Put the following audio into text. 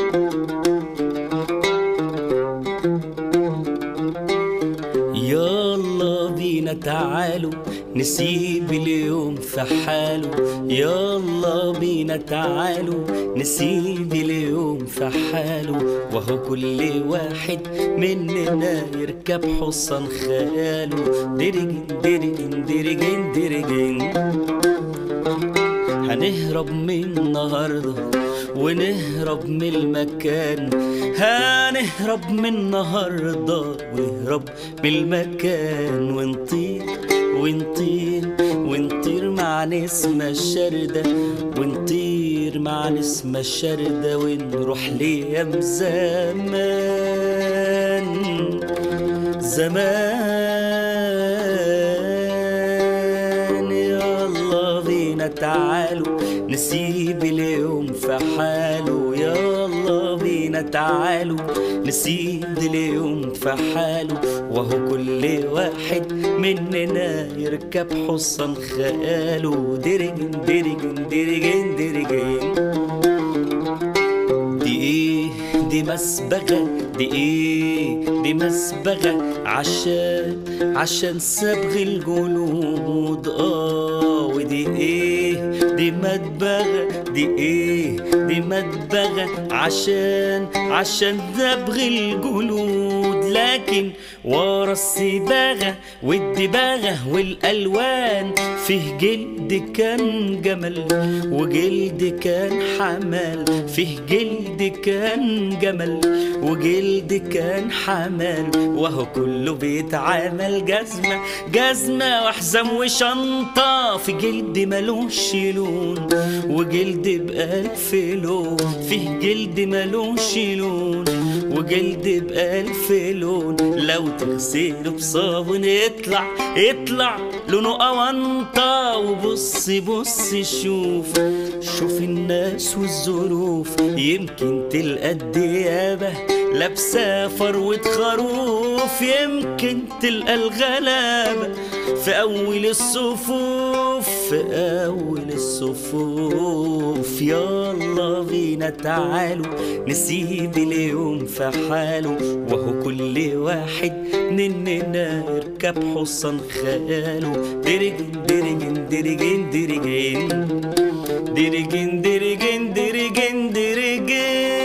يلا بينا تعالوا نسيب اليوم في حاله يلا بينا تعالوا نسيب اليوم في حاله وهو كل واحد مننا يركب حصان خياله درجن درجن درجن درجن هنهرب من النهارده ونهرب من المكان هنهرب من النهارده ونهرب من المكان ونطير ونطير ونطير مع نسمة الشردة ونطير مع نسمة الشردة ونروح لأيام زمان زمان يلا بينا تعالوا نسيب اليوم في حاله يلا بينا تعالوا نسيب اليوم في حاله وهو كل واحد مننا يركب حصان خياله درجن درجن درجن درجن دي ايه دي مسبغة دي ايه دي مسبغة عشان عشان صبغ الجلود اه ودي ايه دي مدبغة دي ايه دي مدبغة عشان عشان دبغ الجلود لكن ورا الصباغة والدباغة والألوان فيه جلد كان جمل وجلد كان حمال فيه جلد كان جمل وجلد كان حمال وهو كله بيتعامل جزمة جزمة وحزام وشنطة في جلد ملوش لون وجلد بألف لون فيه جلد ملوش لون وجلد بألف لون لو تغسله بصابون يطلع يطلع لونه أونطة وبص بص شوف شوف الناس والظروف يمكن تلقى الديابة لابسة فروة خروف يمكن تلقى الغلابة في أول الصفوف في أول الصفوف يلا بينا تعالوا نسيب اليوم في حاله وهو كل واحد مننا يركب حصان خياله درجن درجن درجن درجن درجن درجن درجن درجن